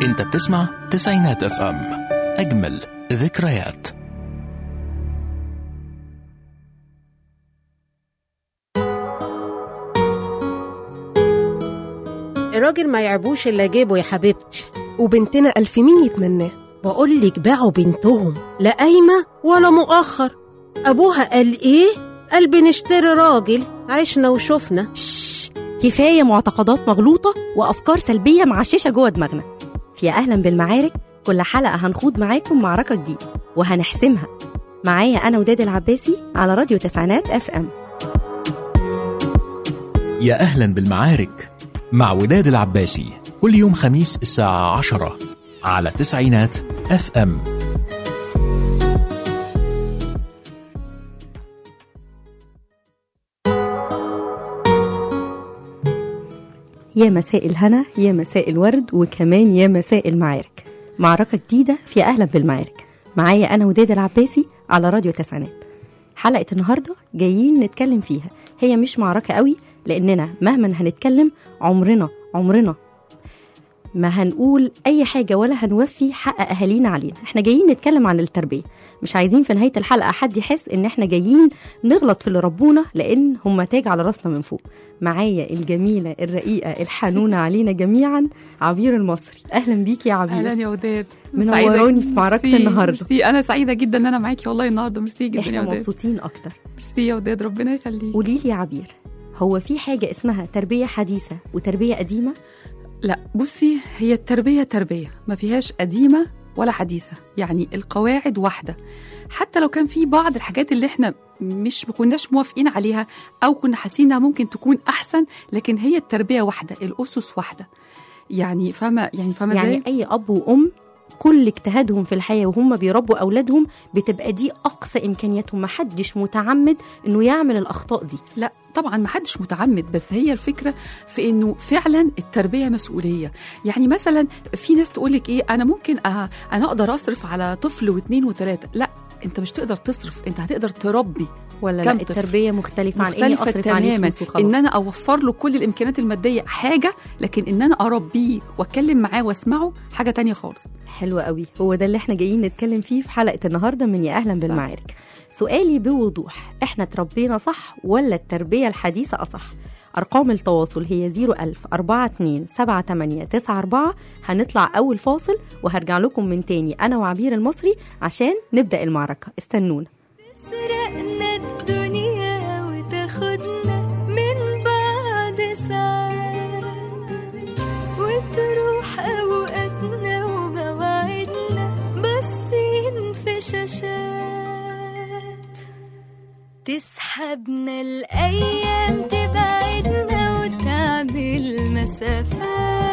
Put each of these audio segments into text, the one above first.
انت بتسمع تسعينات اف ام اجمل ذكريات الراجل ما يعبوش الا جيبه يا حبيبتي وبنتنا ألف مين يتمناه بقول لك باعوا بنتهم لا قايمه ولا مؤخر ابوها قال ايه قال بنشتري راجل عشنا وشفنا شش كفاية معتقدات مغلوطة وأفكار سلبية معششة جوه دماغنا في أهلا بالمعارك كل حلقة هنخوض معاكم معركة جديدة وهنحسمها معايا أنا وداد العباسي على راديو تسعينات اف ام يا اهلا بالمعارك مع وداد العباسي كل يوم خميس الساعة عشرة على تسعينات اف ام يا مساء الهنا يا مساء الورد وكمان يا مساء المعارك معركة جديدة في أهلا بالمعارك معايا أنا وداد العباسي على راديو تسعينات حلقة النهاردة جايين نتكلم فيها هي مش معركة قوي لأننا مهما هنتكلم عمرنا عمرنا ما هنقول أي حاجة ولا هنوفي حق أهالينا علينا احنا جايين نتكلم عن التربية مش عايزين في نهاية الحلقة حد يحس إن احنا جايين نغلط في اللي ربونا لأن هم تاج على راسنا من فوق معايا الجميلة الرقيقة الحنونة علينا جميعا عبير المصري أهلا بيك يا عبير اهلا يا وداد منوراني في معركة ميرسي، النهاردة. ميرسي انا سعيده جدا ان انا معاكي والله النهارده ميرسي جدا يا احنا وداد مبسوطين أكتر ميرسي يا وداد ربنا يخليك قولي لي يا عبير هو في حاجة اسمها تربية حديثة وتربية قديمة لا بصي هي التربيه تربيه ما فيهاش قديمه ولا حديثه يعني القواعد واحده حتى لو كان في بعض الحاجات اللي احنا مش ما كناش موافقين عليها او كنا حاسين انها ممكن تكون احسن لكن هي التربيه واحده الاسس واحده يعني فاهمه يعني فاهمه يعني ازاي أي أب وأم كل اجتهادهم في الحياة وهم بيربوا أولادهم بتبقى دي أقصى إمكانياتهم محدش متعمد إنه يعمل الأخطاء دي لا طبعا ما حدش متعمد بس هي الفكره في انه فعلا التربيه مسؤوليه يعني مثلا في ناس تقول لك ايه انا ممكن أه انا اقدر اصرف على طفل واثنين وثلاثه لا انت مش تقدر تصرف انت هتقدر تربي ولا لا كم طفل؟ التربية مختلفة عن إني مختلفة أصرف عليه تماما فلوس وخلاص ان انا اوفر له كل الامكانيات الماديه حاجه لكن ان انا اربيه واتكلم معاه واسمعه حاجه تانية خالص حلو قوي هو ده اللي احنا جايين نتكلم فيه في حلقة النهاردة من يا أهلا بالمعارك سؤالي بوضوح احنا تربينا صح ولا التربية الحديثة أصح أرقام التواصل هي 01000 42 78 94 هنطلع أول فاصل وهرجع لكم من تاني أنا وعبير المصري عشان نبدأ المعركة استنونا تسرقنا الدنيا وتاخدنا من بعد ساعات وتروح أوقاتنا ومواعيدنا باصين في شاشات تسحبنا الأيام تبعدنا وتعمل مسافات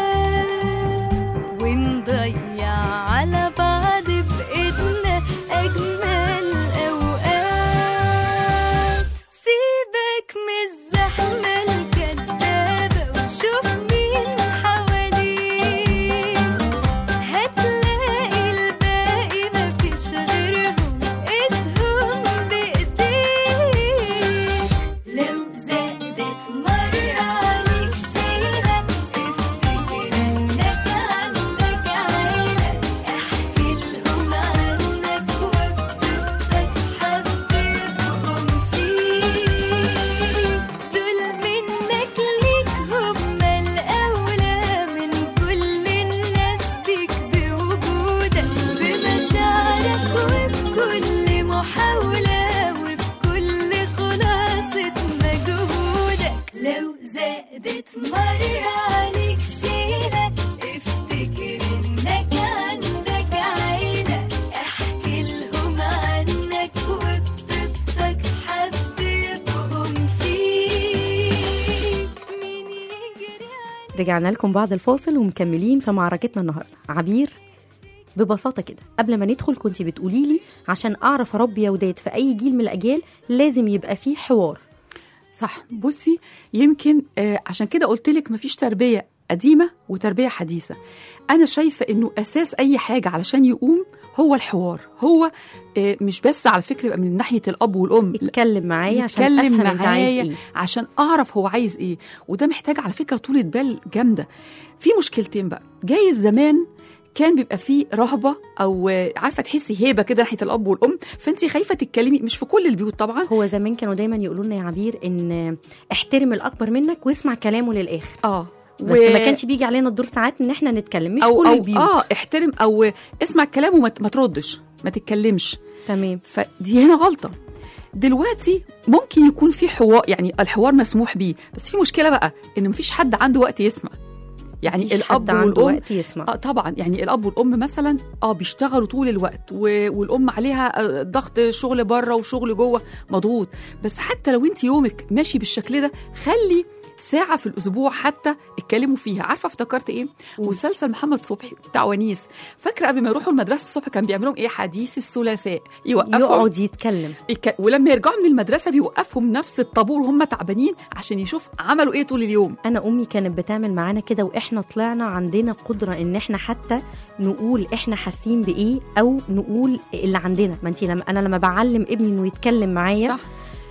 ونضيع على بعض بإيدنا أجمل أوقات سيبك من الزحمة الكدابة وشوف مين حواليك هتلاقي الباقي مفيش غيرهم ايدهم بايديك لو زادت مرة عليك شيلة افتكر انك عندك عيلة احكي لهم عنك وبتبقى حبيبهم فيك دول منك ليك هما الأولى من كل الناس بيك بوجودك بمشاعرك وبكل محاولة وبكل خلاصة مجهودك لو زادت مرة عليك شيلة افتكر انك عندك عيلة احكي لهم عنك وبتبقى حبيبهم فيك مين يجري رجعنا لكم بعد الفاصل ومكملين في معركتنا النهارده عبير ببساطة كده قبل ما ندخل كنت بتقولي لي عشان أعرف أربي يا وداد في أي جيل من الأجيال لازم يبقى فيه حوار صح بصي يمكن آه عشان كده قلت لك مفيش تربيه قديمه وتربيه حديثه انا شايفه انه اساس اي حاجه علشان يقوم هو الحوار هو آه مش بس على فكره يبقى من ناحيه الاب والام لا، اتكلم معايا عشان يتكلم أفهم أنت عايز معايا إيه عشان اعرف هو عايز ايه وده محتاج على فكره طولة بال جامده في مشكلتين بقى جايز زمان كان بيبقى فيه رهبه او آه، عارفه تحسي هيبه كده ناحيه الاب والام فانت خايفه تتكلمي مش في كل البيوت طبعا هو زمان كانوا دايما يقولوا لنا يا عبير ان احترم الاكبر منك واسمع كلامه للاخر اه بس ما كانش بيجي علينا الدور ساعات ان احنا نتكلم مش أو كل أو البيوت اه احترم او اسمع الكلام وما ت- ما تردش ما تتكلمش تمام فدي هنا غلطه دلوقتي ممكن يكون في حوار يعني الحوار مسموح بيه بس في مشكله بقى ان مفيش حد عنده وقت يسمع يعني مفيش الاب حد عنده والام وقت يسمع اه طبعا يعني الاب والام مثلا اه بيشتغلوا طول الوقت و... والام عليها آه، ضغط شغل بره وشغل جوه مضغوط بس حتى لو انت يومك ماشي بالشكل ده خلي ساعة في الأسبوع حتى اتكلموا فيها عارفة افتكرت إيه؟ مسلسل محمد صبحي بتاع ونيس فاكرة قبل ما يروحوا المدرسة الصبح كان بيعملوا إيه حديث الثلاثاء يوقفوا يقعد يتكلم يك... ولما يرجعوا من المدرسة بيوقفهم نفس الطابور وهم تعبانين عشان يشوف عملوا إيه طول اليوم انا امي كانت بتعمل معانا كده واحنا طلعنا عندنا قدره ان احنا حتى نقول احنا حاسين بايه او نقول اللي عندنا ما انت لما انا لما بعلم ابني انه يتكلم معايا صح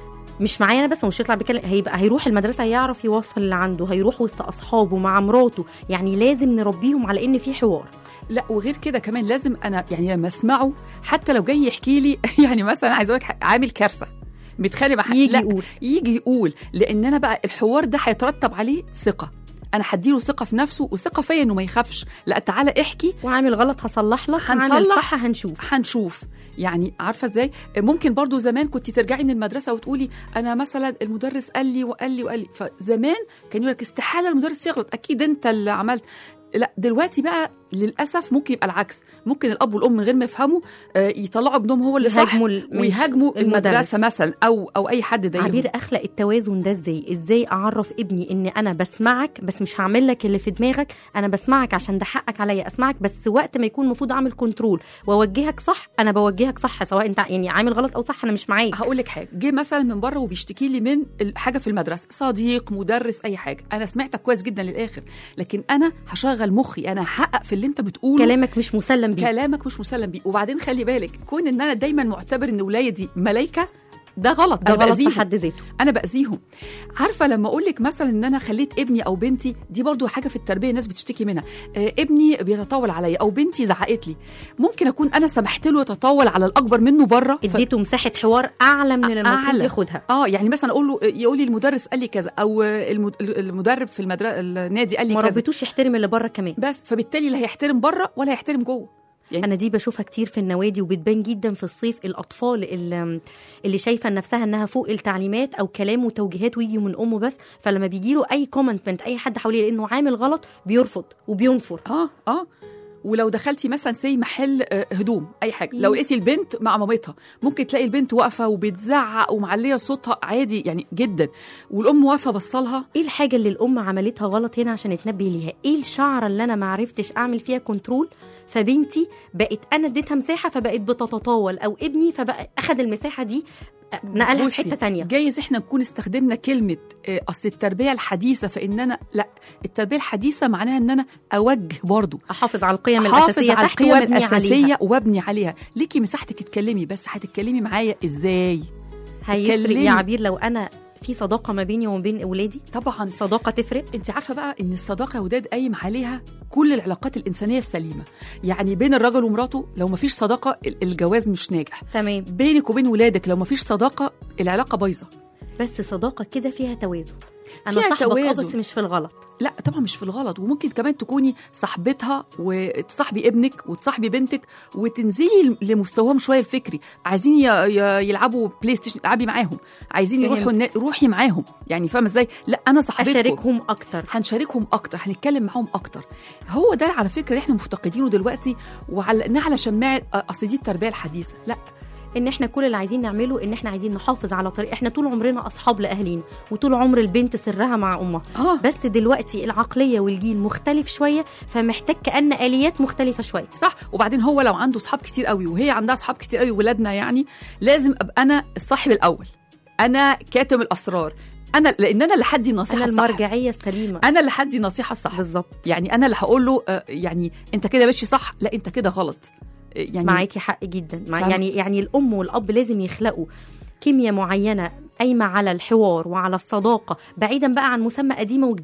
مش معايا انا بس مش هيطلع بيتكلم هيبقى هيروح المدرسه هيعرف يوصل اللي عنده هيروح وسط اصحابه مع مراته يعني لازم نربيهم على ان في حوار لا وغير كده كمان لازم انا يعني لما اسمعه حتى لو جاي يحكي لي يعني مثلا عايز اقول لك عامل كارثه متخانق مع حد يجي لا، يقول يجي يقول لان انا بقى الحوار ده هيترتب عليه ثقه انا هديله ثقه في نفسه وثقه فيا انه ما يخافش لا تعالى احكي وعامل غلط هصلح لك عامل هنصلح. صح هنشوف هنشوف يعني عارفه ازاي ممكن برضو زمان كنت ترجعي من المدرسه وتقولي انا مثلا المدرس قال لي وقال لي وقال لي فزمان كان يقول لك استحاله المدرس يغلط اكيد انت اللي عملت لا دلوقتي بقى للاسف ممكن يبقى العكس ممكن الاب والام من غير ما يفهموا آه، يطلعوا ابنهم هو اللي صح يهاجموا ال- مش ويهاجموا المدرس. المدرسه مثلا او او اي حد ضايقهم عبير اخلق التوازن ده ازاي ازاي اعرف ابني ان انا بسمعك بس مش هعمل لك اللي في دماغك انا بسمعك عشان ده حقك عليا اسمعك بس وقت ما يكون المفروض اعمل كنترول واوجهك صح انا بوجهك صح سواء انت يعني عامل غلط او صح انا مش معاك هقول لك حاجه جه مثلا من بره وبيشتكي لي من ال- حاجه في المدرسه صديق مدرس اي حاجه انا سمعتك كويس جدا للاخر لكن انا هشغل مخي انا هحقق في اللي انت بتقوله كلامك مش مسلم بيه كلامك مش مسلم بيه وبعدين خلي بالك كون ان انا دايما معتبر ان ولادي ملايكه ده غلط ده انا غلط في باذيهم حد ذاته انا باذيهم عارفه لما اقول لك مثلا ان انا خليت ابني او بنتي دي برضو حاجه في التربيه الناس بتشتكي منها آه ابني بيتطاول عليا او بنتي زعقت لي ممكن اكون انا سمحت له يتطاول على الاكبر منه بره ف- اديته مساحه حوار اعلى من اللي المفروض أعلى. ياخدها اه يعني مثلا اقول له يقول لي المدرس قال لي كذا او المد- المدرب في المدرسه النادي قال لي ما كذا ربيتوش يحترم اللي بره كمان بس فبالتالي لا هيحترم بره ولا هيحترم جوه يعني انا دي بشوفها كتير في النوادي وبتبان جدا في الصيف الاطفال اللي, اللي شايفه نفسها انها فوق التعليمات او كلام وتوجيهات ويجي من امه بس فلما بيجي له اي كومنت من اي حد حواليه لانه عامل غلط بيرفض وبينفر اه اه ولو دخلتي مثلا سي محل آه، هدوم اي حاجه لو لقيتي البنت مع مامتها ممكن تلاقي البنت واقفه وبتزعق ومعليه صوتها عادي يعني جدا والام واقفه بصلها ايه الحاجه اللي الام عملتها غلط هنا عشان اتنبه ليها ايه الشعره اللي انا ما عرفتش اعمل فيها كنترول فبنتي بقت انا اديتها مساحه فبقت بتتطاول او ابني فبقى اخد المساحه دي نقلها في بصي، حته تانية جايز احنا نكون استخدمنا كلمه آه، اصل التربيه الحديثه فان انا لا التربيه الحديثه معناها ان انا اوجه برضو احافظ على القيم حافظ الاساسيه على تحت القيم وابني الاساسيه عليها وابني عليها ليكي مساحتك تتكلمي بس هتتكلمي معايا ازاي هيفرق اتكلمي. يا عبير لو انا في صداقه ما بيني وما بين اولادي طبعا صداقه تفرق انت عارفه بقى ان الصداقه يا وداد قايم عليها كل العلاقات الانسانيه السليمه يعني بين الرجل ومراته لو ما فيش صداقه ال- الجواز مش ناجح تمام بينك وبين ولادك لو ما فيش صداقه العلاقه بايظه بس صداقه كده فيها توازن انا فيها صاحبك اه توازن. بس مش في الغلط لا طبعا مش في الغلط وممكن كمان تكوني صاحبتها وتصاحبي ابنك وتصاحبي بنتك وتنزلي لمستواهم شويه الفكري عايزين ي- ي- يلعبوا بلاي ستيشن العبي معاهم عايزين فهمت. يروحوا النا- روحي معاهم يعني فاهمه ازاي لا انا صاحبتكم اشاركهم اكتر هنشاركهم اكتر هنتكلم معاهم اكتر هو ده على فكره اللي احنا مفتقدينه دلوقتي وعلقناه على شماعه أ- اصل دي التربيه الحديثه لا ان احنا كل اللي عايزين نعمله ان احنا عايزين نحافظ على طريق احنا طول عمرنا اصحاب لاهالينا وطول عمر البنت سرها مع امها اه بس دلوقتي العقليه والجيل مختلف شويه فمحتاج كان اليات مختلفه شويه صح وبعدين هو لو عنده صحاب كتير قوي وهي عندها صحاب كتير قوي ولادنا يعني لازم ابقى انا الصاحب الاول انا كاتم الاسرار انا لان انا اللي حدي النصيحه انا الصح المرجعيه السليمه انا اللي حدي النصيحه الصح بالظبط يعني انا اللي هقول له آه، يعني انت كده ماشي صح لا انت كده غلط آه، يعني معاكي حق جدا مع فاهمة؟ يعني يعني الام والاب لازم يخلقوا كيمياء معينه قايمه على الحوار وعلى الصداقه بعيدا بقى عن مسمى قديمه وجديده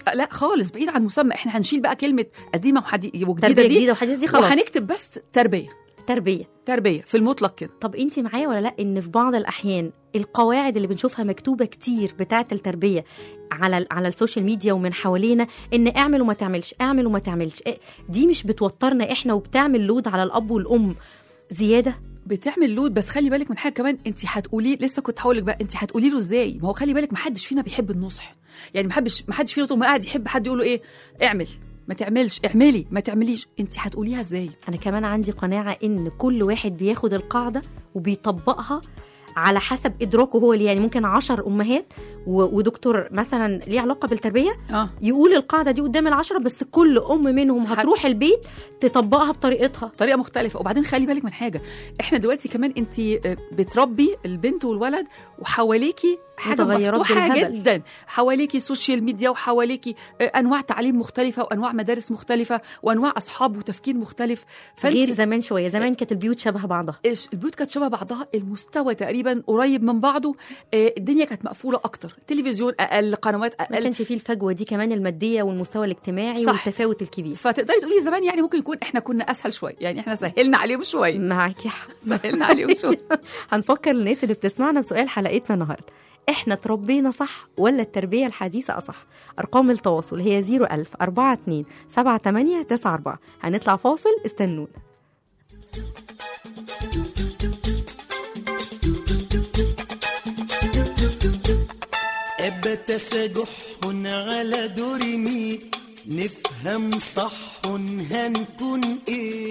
آه، لا خالص بعيد عن مسمى احنا هنشيل بقى كلمه قديمه وحدي- وجديده تربيه دي جديده وحديث دي خلاص وهنكتب بس تربيه تربيه تربيه في المطلق كده طب انت معايا ولا لا ان في بعض الاحيان القواعد اللي بنشوفها مكتوبه كتير بتاعه التربيه على على السوشيال ميديا ومن حوالينا ان اعمل وما تعملش اعمل وما تعملش إيه، دي مش بتوترنا احنا وبتعمل لود على الاب والام زياده بتعمل لود بس خلي بالك من حاجه كمان انت هتقولي لسه كنت هقول لك بقى انت هتقولي له ازاي ما هو خلي بالك ما حدش فينا بيحب النصح يعني ما حدش ما حدش فينا طول ما قاعد يحب حد يقول له ايه اعمل ما تعملش اعملي ما تعمليش انت هتقوليها ازاي انا كمان عندي قناعه ان كل واحد بياخد القاعده وبيطبقها على حسب ادراكه هو اللي يعني ممكن عشر امهات و- ودكتور مثلا ليه علاقه بالتربيه اه يقول القاعده دي قدام العشره بس كل ام منهم حد- هتروح البيت تطبقها بطريقتها طريقه مختلفه وبعدين خلي بالك من حاجه احنا دلوقتي كمان انت آه، بتربي البنت والولد وحواليكي حاجه متغيرات مفتوحه بالهبل. جدا حواليكي سوشيال ميديا وحواليكي آه، انواع تعليم مختلفه وانواع مدارس مختلفه وانواع اصحاب وتفكير مختلف غير زمان شويه زمان كانت البيوت شبه بعضها الش- البيوت كانت شبه بعضها المستوى تقريبا قريب من بعضه آه، الدنيا كانت مقفوله اكتر تلفزيون اقل قنوات ما اقل كانش فيه الفجوه دي كمان الماديه والمستوى الاجتماعي صح. والتفاوت الكبير فتقدري تقولي زمان يعني ممكن يكون احنا كنا اسهل شويه يعني احنا سهلنا عليهم شويه معاكي حق سهلنا عليهم شويه هنفكر الناس اللي بتسمعنا بسؤال حلقتنا النهارده احنا تربينا صح ولا التربيه الحديثه اصح ارقام التواصل هي 01000 42 78 94 هنطلع فاصل استنونا أبى تسجح على دور مي نفهم صح هنكون ايه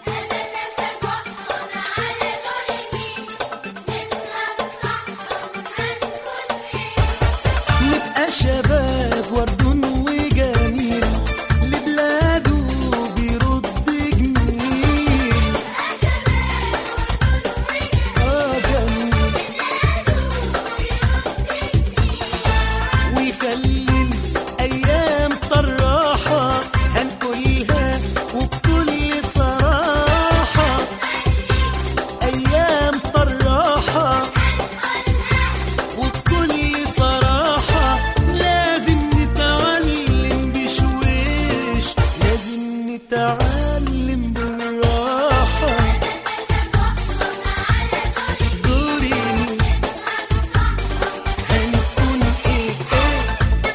نبقى شباب ورد وجميل لبلاده بيرد جميل اه جميل ويخلي الايام طراحه هنقولها وبكل صراحه ايام طراحه وبكل صراحه لازم نتعلم بشويش لازم نتعلم بالراحه دوري هنكون ايه ايه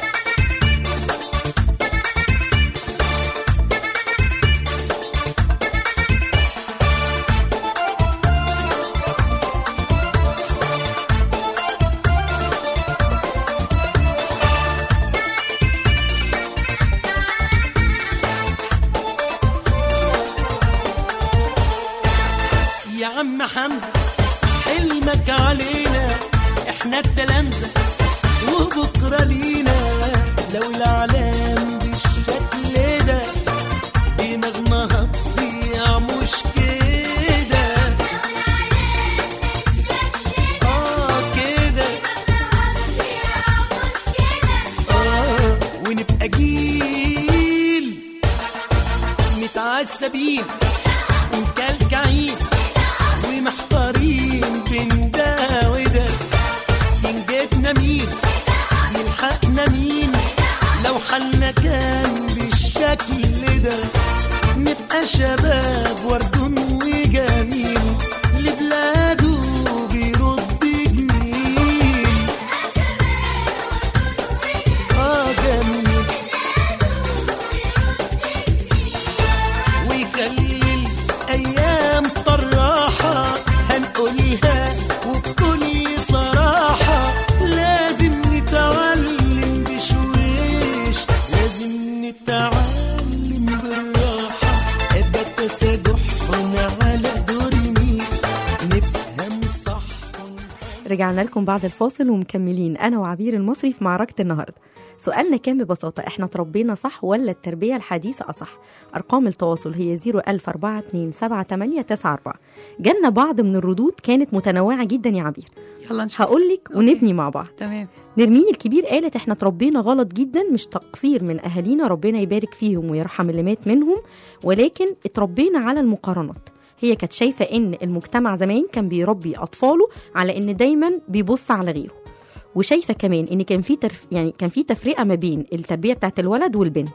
يا عم حمزة حلمك علينا احنا التلامذة وبكرة لينا لو العالم بالشكل ده دماغنا هتضيع مش كده اه كده اه ونبقى جيل متعذبين ومكلكعين ومحتارين بين ده وده ينجدنا مين يلحقنا مين لو حالنا كان بالشكل ده نبقى شباب ورد وجميل لبلاده بيرد جميل اه جميل ويخلي الايام طراحه هنقولها وبكل صراحه لازم نتعلم بشويش لازم نتعلم بالراحه ابقى تسجح على دور مين نفهم صح رجعنا لكم بعد الفاصل ومكملين انا وعبير المصري في معركه النهارده سؤالنا كان ببساطه احنا تربينا صح ولا التربيه الحديثه اصح ارقام التواصل هي 010427894 جالنا بعض من الردود كانت متنوعه جدا يا عبير يلا نشوف هقول لك أوكي. ونبني مع بعض تمام نرمين الكبير قالت احنا تربينا غلط جدا مش تقصير من اهالينا ربنا يبارك فيهم ويرحم اللي مات منهم ولكن اتربينا على المقارنات هي كانت شايفه ان المجتمع زمان كان بيربي اطفاله على ان دايما بيبص على غيره وشايفه كمان ان كان في ترف... يعني كان في تفرقه ما بين التربيه بتاعت الولد والبنت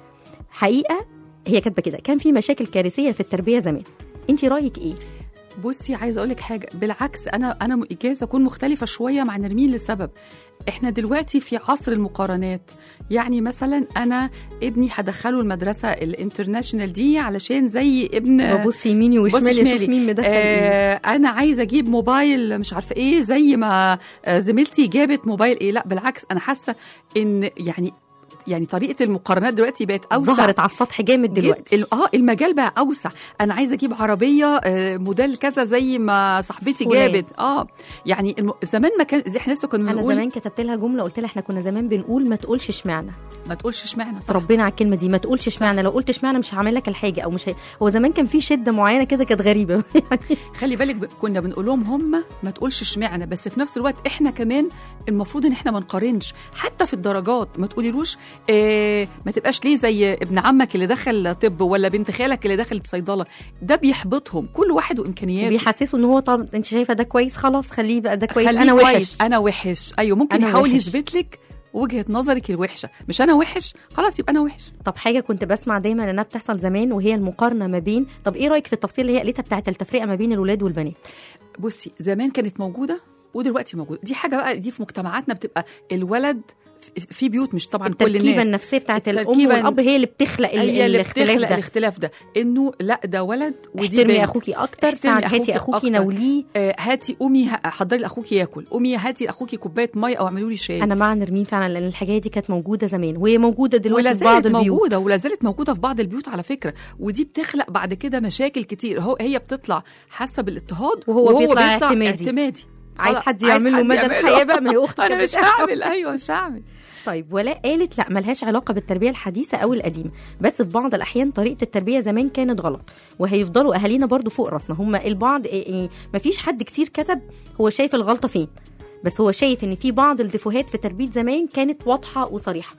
حقيقه هي كاتبه كده كان في مشاكل كارثيه في التربيه زمان انت رايك ايه بصي عايزه اقول لك حاجه بالعكس انا انا م- جايزه اكون مختلفه شويه مع نرمين لسبب احنا دلوقتي في عصر المقارنات يعني مثلا انا ابني هدخله المدرسه الانترناشونال دي علشان زي ابن ببص يميني بص وشمالي شمالي. اشوف مين مدخل ايه آه انا عايزه اجيب موبايل مش عارفه ايه زي ما آه زميلتي جابت موبايل ايه لا بالعكس انا حاسه ان يعني يعني طريقه المقارنات دلوقتي بقت اوسع ظهرت على السطح جامد دلوقتي ال- اه المجال بقى اوسع انا عايزه اجيب عربيه آه، موديل كذا زي ما صاحبتي فلان. جابت اه يعني الم... زمان ما كان زي احنا لسه كنا انا بنقول زمان كتبت لها جمله قلت لها احنا كنا زمان بنقول ما تقولش اشمعنى ما تقولش اشمعنى صح ربنا على الكلمه دي ما تقولش اشمعنى لو قلت اشمعنى مش هعمل لك الحاجه او مش هي... هو زمان كان في شده معينه كده كانت غريبه خلي بالك ب... كنا بنقول لهم هم ما تقولش اشمعنى بس في نفس الوقت احنا كمان المفروض ان احنا ما نقارنش حتى في الدرجات ما تقوليلوش آه ما تبقاش ليه زي ابن عمك اللي دخل طب ولا بنت خالك اللي دخلت صيدله ده بيحبطهم كل واحد وامكانياته بيحسسوا ان هو طب انت شايفه ده كويس خلاص خليه بقى ده كويس خليه انا كويس. وحش انا وحش ايوه ممكن أنا يحاول وحش. يثبت لك وجهه نظرك الوحشه مش انا وحش خلاص يبقى انا وحش طب حاجه كنت بسمع دايما انها بتحصل زمان وهي المقارنه ما بين طب ايه رايك في التفصيل اللي هي قالتها بتاعت التفرقه ما بين الولاد والبنات بصي زمان كانت موجوده ودلوقتي موجوده دي حاجه بقى دي في مجتمعاتنا بتبقى الولد في- في بيوت مش طبعا كل التركيبه الناس النفسيه بتاعت الام التركيبة- والاب هي اللي بتخلق ال- هي اللي الاختلاف بتخلق ده الاختلاف ده انه لا ده ولد ودي احترمي بنت اخوكي اكتر احترمي ساعد هاتي أخوكي اخوكي أكتر. ناوليه آه هاتي قومي ه- حضري لاخوكي ياكل قومي هاتي لاخوكي كوبايه ميه او اعملوا لي شاي انا مع نرمين فعلا لان الحاجيه دي كانت موجوده زمان وهي موجوده دلوقتي ولا في بعض زالت البيوت موجوده ولا زالت موجوده في بعض البيوت على فكره ودي بتخلق بعد كده مشاكل كتير هو هي بتطلع حاسه بالاضطهاد وهو بيطلع اعتمادي. اعتمادي عايز خلاص، حد يعمل له حد مدى يعمله. الحياه بقى ما هي اختك انا كانت مش بتعمل. هعمل ايوه مش هعمل طيب ولاء قالت لا ملهاش علاقه بالتربيه الحديثه او القديمه بس في بعض الاحيان طريقه التربيه زمان كانت غلط وهيفضلوا اهالينا برضو فوق راسنا هم البعض يعني مفيش حد كتير كتب هو شايف الغلطه فين بس هو شايف ان في بعض الدفوهات في تربيه زمان كانت واضحه وصريحه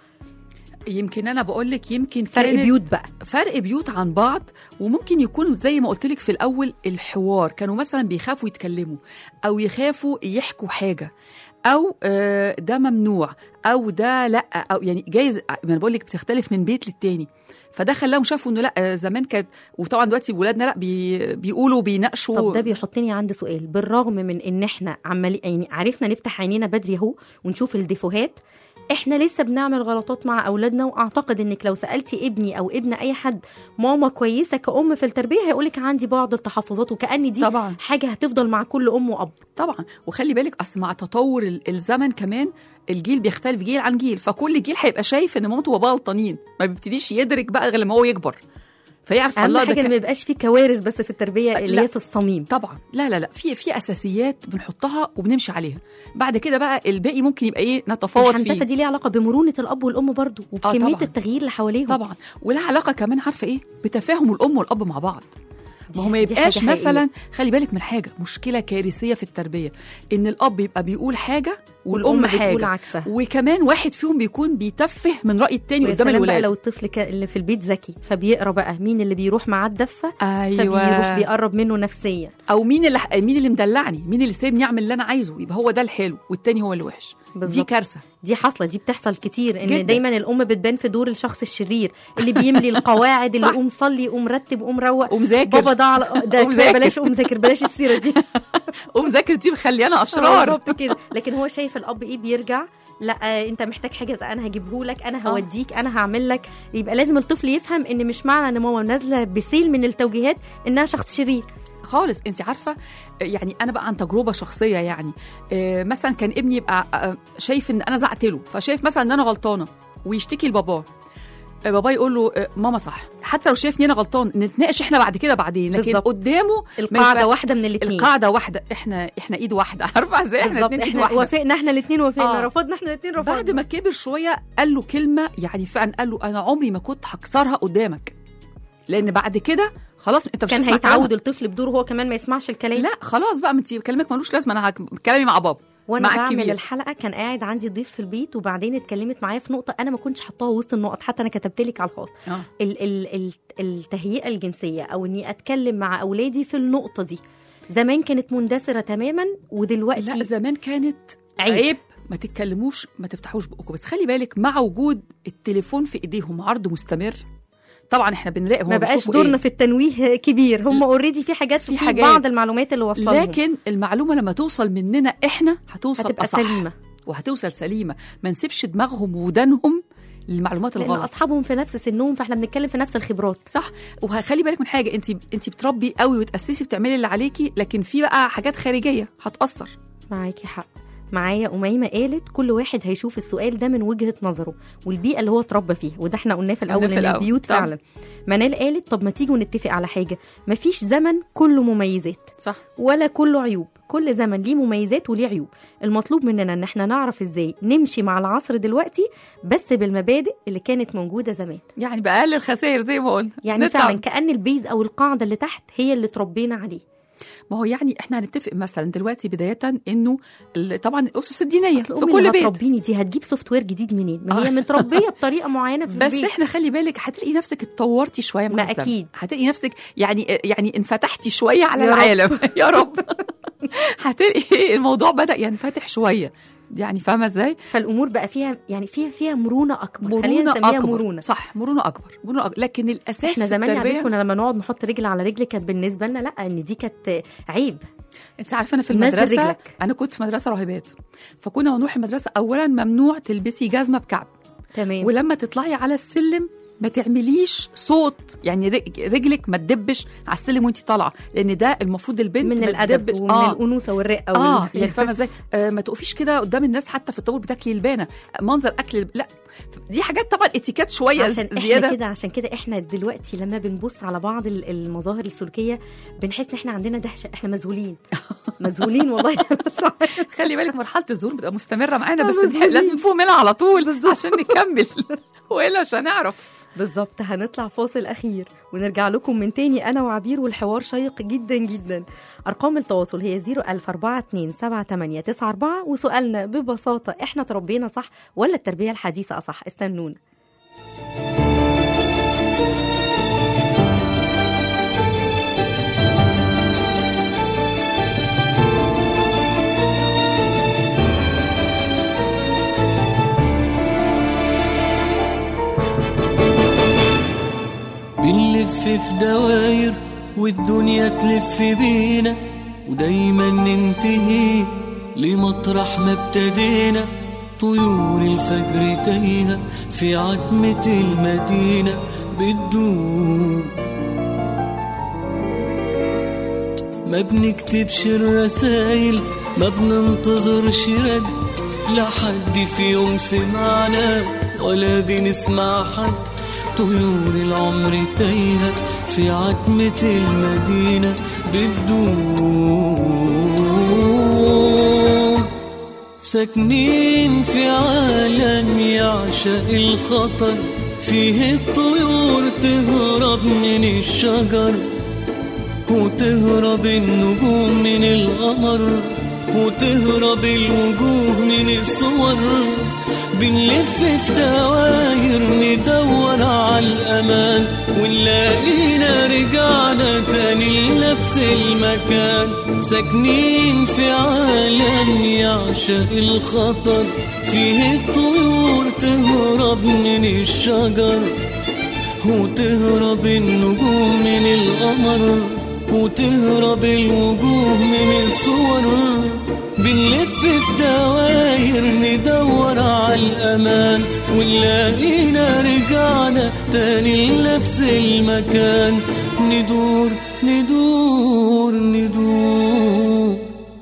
يمكن انا بقول لك يمكن فرق كانت بيوت بقى فرق بيوت عن بعض وممكن يكون زي ما قلت لك في الاول الحوار كانوا مثلا بيخافوا يتكلموا او يخافوا يحكوا حاجه او آه، ده ممنوع او ده لا او يعني جايز ما انا بقول لك بتختلف من بيت للتاني فده خلاهم شافوا انه لا آه، زمان كانت وطبعا دلوقتي ولادنا لا بي بيقولوا بيناقشوا طب ده بيحطني عند سؤال بالرغم من ان احنا عمالين يعني عرفنا نفتح عينينا بدري اهو ونشوف الديفوهات احنا لسه بنعمل غلطات مع اولادنا واعتقد انك لو سالتي ابني او ابن اي حد ماما كويسه كأم في التربيه هيقولك عندي بعض التحفظات وكأن دي طبعا حاجه هتفضل مع كل ام واب طبعا وخلي بالك اصل مع تطور ال- الزمن كمان الجيل بيختلف جيل عن جيل فكل جيل هيبقى شايف ان مامته وباباه غلطانين ما بيبتديش يدرك بقى غير لما هو يكبر فيعرف اهم الله ده حاجه ان كان- ما يبقاش في كوارث بس في التربيه اللي لا. هي في الصميم طبعا لا لا لا في في اساسيات بنحطها وبنمشي عليها بعد كده بقى الباقي ممكن يبقى ايه نتفاوض الحنتفه فيه دي ليها علاقه بمرونه الاب والام برضو وبكميه طبعاً. التغيير اللي حواليهم طبعا ولها علاقه كمان عارفه ايه بتفاهم الام والاب مع بعض ما هو ما دي يبقاش حاجة مثلا خلي بالك من حاجه مشكله كارثيه في التربيه ان الاب يبقى بيقول حاجه والام والام بتقول حاجه عكسها وكمان واحد فيهم بيكون بيتفه من راي التاني ويا قدام سلام بقى الولاد لو الطفل ك- اللي في البيت ذكي فبيقرا بقى مين اللي بيروح معاه الدفه فبيروح ايوه بيقرب منه نفسيا او مين اللي مين اللي مدلعني مين اللي سايبني اعمل اللي انا عايزه يبقى هو ده الحلو والتاني هو اللي وحش دي بالظبط. كارثه دي حاصله دي بتحصل كتير ان جداً. دايما الام بتبان في دور الشخص الشرير اللي بيملي القواعد اللي صح. قوم صلي قوم رتب قوم روق ومذاكر بابا ده على ده قوم كفاية ذاكر. بلاش قوم ذاكر بلاش السيره دي قوم ذاكر دي مخليانا اشرار بالظبط كده لكن هو شايف الاب ايه بيرجع لا آه، انت محتاج حاجه زي انا هجيبه لك انا آه. هوديك انا هعمل لك يبقى لازم الطفل يفهم ان مش معنى ان ماما نازله بسيل من التوجيهات انها شخص شرير خالص انت عارفه يعني انا بقى عن تجربه شخصيه يعني آه، مثلا كان ابني يبقى آه، شايف ان انا زعقت له فشايف مثلا ان انا غلطانه ويشتكي لباباه آه، بابا يقول له آه، ماما صح حتى لو شايفني انا غلطان نتناقش احنا بعد كده بعدين لكن بالظبط. قدامه القاعده ينفع- واحده من الاثنين القاعده واحده احنا احنا ايد واحده عارفه ازاي احنا بالظبط اتنين ايد احنا واحده وافقنا احنا الاثنين وافقنا آه. رفضنا احنا الاثنين رفضنا بعد ما كبر شويه قال له كلمه يعني فعلا قال له انا عمري ما كنت هكسرها قدامك لان بعد كده خلاص انت مش كان هتسمع هيتعود كلامها. الطفل بدوره هو كمان ما يسمعش الكلام لا خلاص بقى ما انت كلامك ملوش لازمه انا هك- كلامي مع بابا وانا مع بعمل الكبير. الحلقه كان قاعد عندي ضيف في البيت وبعدين اتكلمت معايا في نقطه انا ما كنتش حطاها وسط النقط حتى انا كتبت لك على الخاص اه ال ال ال التهيئه الجنسيه او اني اتكلم مع اولادي في النقطه دي زمان كانت مندثره تماما ودلوقتي لا زمان كانت عيب. عيب, ما تتكلموش ما تفتحوش بقكم بس خلي بالك مع وجود التليفون في ايديهم عرض مستمر طبعا احنا بنراقب ما هما بقاش بيشوفوا في إيه. في التنويه كبير هم اوريدي في حاجات في, حاجات. بعض المعلومات اللي وصلهم لكن المعلومه لما توصل مننا احنا هتوصل هتبقى أصح. سليمه وهتوصل سليمه ما نسيبش دماغهم ودانهم للمعلومات لان الغلط اصحابهم في نفس سنهم فاحنا بنتكلم في نفس الخبرات صح وهخلي بالك من حاجه انت انت بتربي قوي وتاسسي بتعملي اللي عليكي لكن في بقى حاجات خارجيه هتاثر معاكي حق معايا أميمة قالت كل واحد هيشوف السؤال ده من وجهة نظره والبيئة اللي هو اتربى فيها وده احنا قلناه في قلناه الأول في إن الأول. البيوت طبعا. فعلا منال قالت طب ما تيجوا نتفق على حاجة مفيش زمن كله مميزات صح ولا كله عيوب كل زمن ليه مميزات وليه عيوب المطلوب مننا ان احنا نعرف ازاي نمشي مع العصر دلوقتي بس بالمبادئ اللي كانت موجودة زمان يعني بقلل الخسائر زي ما قلنا يعني نطلع- فعلا كأن البيز او القاعدة اللي تحت هي اللي تربينا عليه ما هو يعني احنا هنتفق مثلا دلوقتي بدايه انه ال- طبعا الاسس الدينيه في أصل أمي كل اللي بيت هتربيني دي هتجيب سوفت وير جديد منين ما هي آه. متربية بطريقة معينة في بس البيت احنا خلي بالك هتلاقي نفسك اتطورتي شويه مع ما الزمن. أكيد. هتلاقي نفسك يعني يعني انفتحتي شويه على يا رب. العالم يا رب هتلاقي الموضوع بدا ينفتح شويه يعني فاهمه ازاي فالامور بقى فيها يعني فيها فيها مرونه اكبر خلينا مرونه نسميها اكبر مرونه صح مرونه اكبر مرونه أكبر. لكن الاساس احنا في زمان يا التربيه عبيد كنا لما نقعد نحط رجل على رجل كانت بالنسبه لنا لا ان دي كانت عيب انت عارفه انا في نزل المدرسه رجلك. انا كنت في مدرسه راهبات فكنا نروح المدرسه اولا ممنوع تلبسي جزمه بكعب تمام ولما تطلعي على السلم ما تعمليش صوت يعني رج- رجلك ما تدبش على السلم وانت طالعه لان ده المفروض البنت من ما الادب تدبش. ومن آه. الانوثه والرقه اه وال- يعني فاهمه ازاي آه ما تقفيش كده قدام الناس حتى في الطابور بتاكلي البانه منظر اكل لا دي حاجات طبعا اتيكيت شويه عشان احنا زياده كده عشان كده احنا دلوقتي لما بنبص على بعض ال- المظاهر السلوكيه بنحس ان احنا عندنا دهشه احنا مذهولين مذهولين والله خلي بالك مرحله الظهور بتبقى مستمره معانا بس مظبوطين. دي لازم نفوق منها على طول عشان نكمل والا مش هنعرف بالظبط هنطلع فاصل اخير ونرجع لكم من تاني انا وعبير والحوار شيق جدا جدا ارقام التواصل هي 004278894 وسؤالنا ببساطه احنا تربينا صح ولا التربيه الحديثه اصح استنونا بنلف في دواير والدنيا تلف بينا ودايما ننتهي لمطرح ما ابتدينا طيور الفجر تايهة في عتمة المدينة بتدور ما بنكتبش الرسايل ما بننتظرش رد لا حد في يوم سمعنا ولا بنسمع حد طيور العمر تايهة في عتمة المدينة بتدور ساكنين في عالم يعشق الخطر فيه الطيور تهرب من الشجر وتهرب النجوم من القمر وتهرب الوجوه من الصور بنلف في دواير ندور على الأمان ونلاقينا رجعنا تاني لنفس المكان ساكنين في عالم يعشق الخطر فيه الطيور تهرب من الشجر وتهرب النجوم من القمر وتهرب الوجوه من الصور بنلف في دواير ندور على الأمان ونلاقينا رجعنا تاني لنفس المكان ندور ندور ندور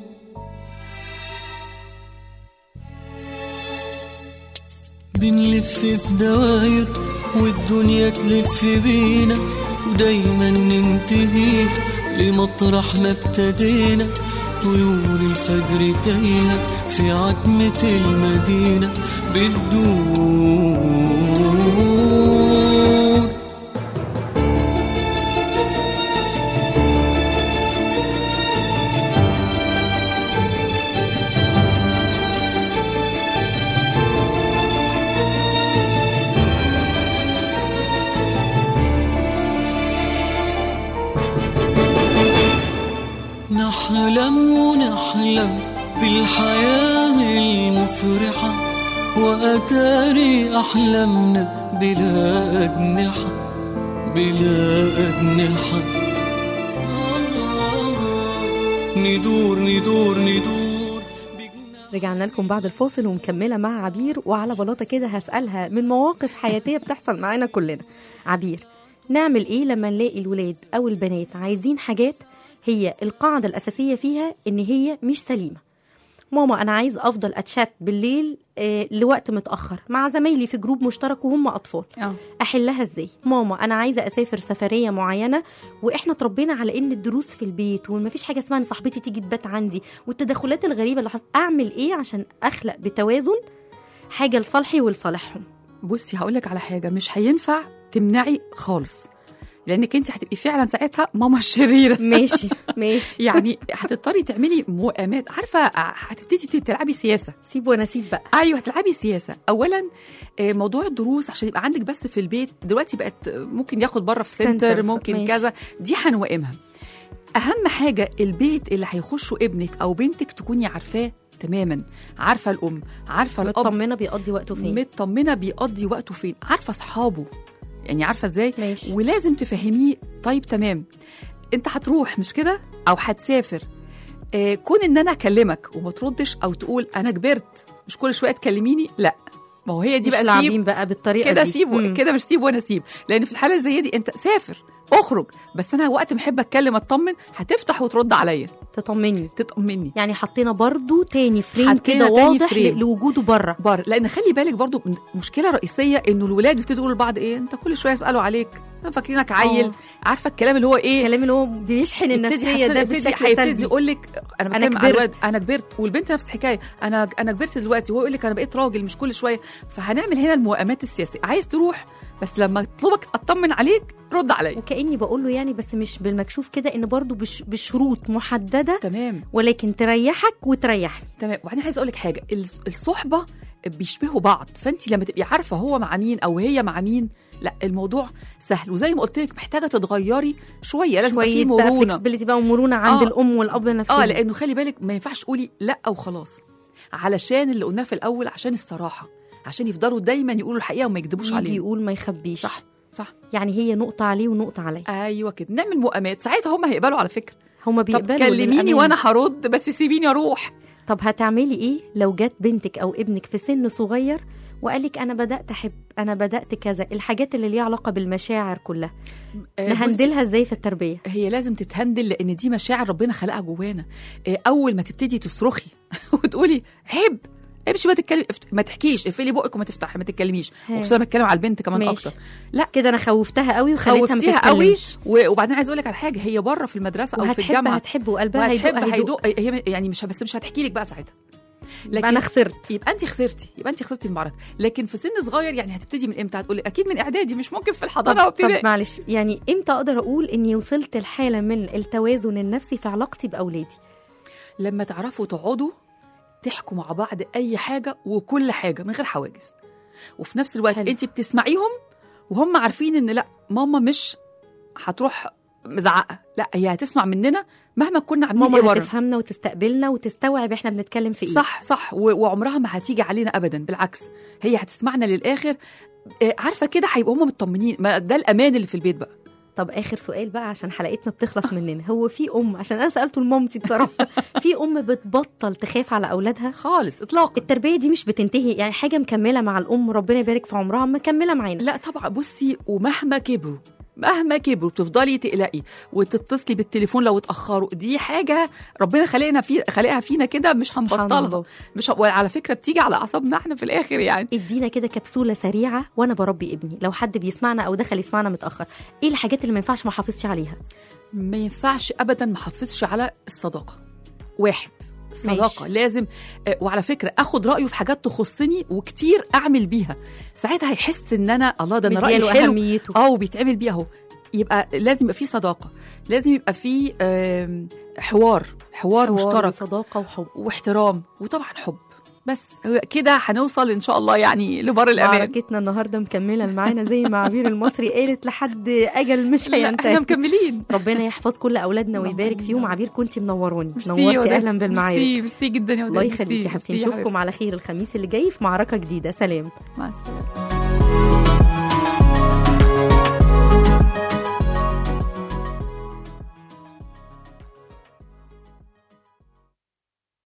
بنلف في دواير والدنيا تلف بينا ودايما ننتهي لمطرح ما ابتدينا طيور الفجر تايهة في عتمة المدينة بتدور نحلم ونحلم بالحياة المفرحة وأتاري أحلامنا بلا أجنحة بلا أجنحة ندور ندور ندور بجناح رجعنا لكم بعد الفاصل ومكمله مع عبير وعلى بلاطه كده هسالها من مواقف حياتيه بتحصل معانا كلنا عبير نعمل ايه لما نلاقي الولاد او البنات عايزين حاجات هي القاعده الاساسيه فيها ان هي مش سليمه ماما انا عايز افضل اتشات بالليل آه لوقت متاخر مع زمايلي في جروب مشترك وهم اطفال اه احلها ازاي ماما انا عايزه اسافر سفريه معينه واحنا اتربينا على ان الدروس في البيت ومفيش حاجه اسمها ان صاحبتي تيجي تبات عندي والتدخلات الغريبه اللي حصلت اعمل ايه عشان اخلق بتوازن حاجه لصالحي ولصالحهم بصي هقول لك على حاجه مش هينفع تمنعي خالص لانك انت هتبقي فعلا ساعتها ماما الشريره ماشي ماشي يعني هتضطري تعملي موائمات عارفه هتبتدي تلعبي سياسه سيب وانا سيب بقى ايوه هتلعبي سياسه اولا آه، موضوع الدروس عشان يبقى عندك بس في البيت دلوقتي بقت آه، ممكن ياخد بره في سنتر، سنتر ممكن ماشي. كذا دي هنوائمها اهم حاجه البيت اللي هيخشوا ابنك او بنتك تكوني عارفاه تماما عارفه الام عارفه الاب مطمنه بيقضي وقته فين مطمنه بيقضي وقته فين عارفه اصحابه يعني عارفه ازاي ماشي ولازم تفهميه طيب تمام انت هتروح مش كده او هتسافر آه كون ان انا اكلمك وما تردش او تقول انا كبرت مش كل شويه تكلميني لا ما هو هي دي مش بقى لاعبين سيب بقى بالطريقه كده دي سيب مم. كده مش سيب وانا سيب لان في الحاله زي دي انت سافر اخرج بس انا وقت ما احب اتكلم اطمن هتفتح وترد عليا تطمني تطمني يعني حطينا برضو تاني فريم حطينا كده تاني واضح فريم. ل- لوجوده بره بره لان خلي بالك برضو من- مشكله رئيسيه انه الولاد بيبتدوا يقولوا لبعض ايه انت كل شويه يسالوا عليك أنا فاكرينك عيل آه. عارفه الكلام اللي هو ايه الكلام اللي هو بيشحن النفسيه ده بشكل هيبتدي سلبي يقول لك انا أنا بتكلم على كبرت. الولد انا كبرت والبنت نفس الحكايه انا انا كبرت دلوقتي وهو يقول لك انا بقيت راجل مش كل شويه فهنعمل هنا الموائمات السياسيه عايز تروح بس لما اطلبك اطمن عليك رد عليا وكاني بقول له يعني بس مش بالمكشوف كده ان برضو بش بشروط محدده تمام ولكن تريحك وتريحني تمام وبعدين عايزه اقول لك حاجه الص- الصحبه بيشبهوا بعض فانت لما تبقي عارفه هو مع مين او هي مع مين لا الموضوع سهل وزي ما قلت لك محتاجه تتغيري شويه لازم يبقى في شويه بقى مرونه flexibility بقى ومرونه عند آه. الام والاب نفسهم اه لانه خلي بالك ما ينفعش تقولي لا وخلاص علشان اللي قلناه في الاول عشان الصراحه عشان يفضلوا دايما يقولوا الحقيقه وما يكذبوش يجي علينا يقول ما يخبيش صح صح يعني هي نقطه عليه ونقطه عليا ايوه كده نعمل مؤامات ساعتها هم هيقبلوا على فكره هما طب بيقبلوا كلميني للأمان. وانا هرد بس سيبيني اروح طب هتعملي ايه لو جت بنتك او ابنك في سن صغير وقالك انا بدات احب انا بدات كذا الحاجات اللي ليها علاقه بالمشاعر كلها آه، بصي، نهندلها ازاي في التربيه هي لازم تتهندل لان دي مشاعر ربنا خلقها جوانا آه، اول ما تبتدي تصرخي وتقولي عيب امشي ما تتكلم ما تحكيش اقفلي بقك وما تفتحي ما تتكلميش ها. وخصوصا لما اتكلم على البنت كمان ماشي. اكتر لا كده انا خوفتها قوي وخليتها ما خوفتيها قوي تتكلمش. و- وبعدين عايز اقول لك على حاجه هي بره في المدرسه او في وهتحب الجامعه هتحب وقلبها وهتحب هيدق هيدق هيدق هي يعني مش بس مش هتحكي لك بقى ساعتها لكن انا خسرت يبقى انت خسرتي يبقى انت خسرتي المعركه لكن في سن صغير يعني هتبتدي من امتى هتقولي اكيد من اعدادي مش ممكن في الحضانه طب, وابتدائي طب معلش يعني امتى اقدر اقول اني وصلت لحاله من التوازن النفسي في علاقتي باولادي لما تعرفوا تقعدوا تحكوا مع بعض اي حاجه وكل حاجه من غير حواجز وفي نفس الوقت حلو. انت بتسمعيهم وهم عارفين ان لا ماما مش هتروح مزعقه لا هي هتسمع مننا مهما كنا عاملين ايه ماما بره هتفهمنا وتستقبلنا وتستوعب احنا بنتكلم في ايه صح صح و- وعمرها ما هتيجي علينا ابدا بالعكس هي هتسمعنا للاخر آه، عارفه كده هيبقوا هم مطمنين ما ده الامان اللي في البيت بقى طب اخر سؤال بقى عشان حلقتنا بتخلص مننا هو في ام عشان انا سالته لمامتي بصراحه في ام بتبطل تخاف على اولادها خالص اطلاقا التربيه دي مش بتنتهي يعني حاجه مكمله مع الام ربنا يبارك في عمرها مكمله معانا لا طبعا بصي ومهما كبروا مهما كبروا بتفضلي تقلقي وتتصلي بالتليفون لو اتاخروا دي حاجه ربنا خلقنا في خلقها فينا كده مش سبحان هنبطلها الله. مش ه... وعلى فكره بتيجي على اعصابنا احنا في الاخر يعني ادينا كده كبسوله سريعه وانا بربي ابني لو حد بيسمعنا او دخل يسمعنا متاخر ايه الحاجات اللي ما ينفعش ما احافظش عليها ما ينفعش ابدا ما احافظش على الصداقه واحد صداقة ماشي. لازم آه، وعلى فكرة اخد رأيه في حاجات تخصني وكتير اعمل بيها ساعتها هيحس ان انا الله ده انا رأيي مدياله حلو اهميته اه وبيتعمل بيه اهو يبقى لازم يبقى في صداقة لازم يبقى في آم، حوار حوار, حوار مشترك وصداقه وحب واحترام وطبعا حب بس هو كده هنوصل ان شاء الله يعني لبر الامان معركتنا النهارده مكمله معانا زي ما عبير المصري قالت لحد اجل مش لا، هينتهي احنا مكملين ربنا يحفظ كل اولادنا ويبارك فيهم عبير كنتي منوروني ميرسي يا نورتي وداد. اهلا بالمعارك ميرسي ميرسي جدا يا وداد الله ميرسي، يخليكي يا حبيبتي ميرسي يا نشوفكم على خير الخميس اللي جاي في معركه جديده سلام مع السلامه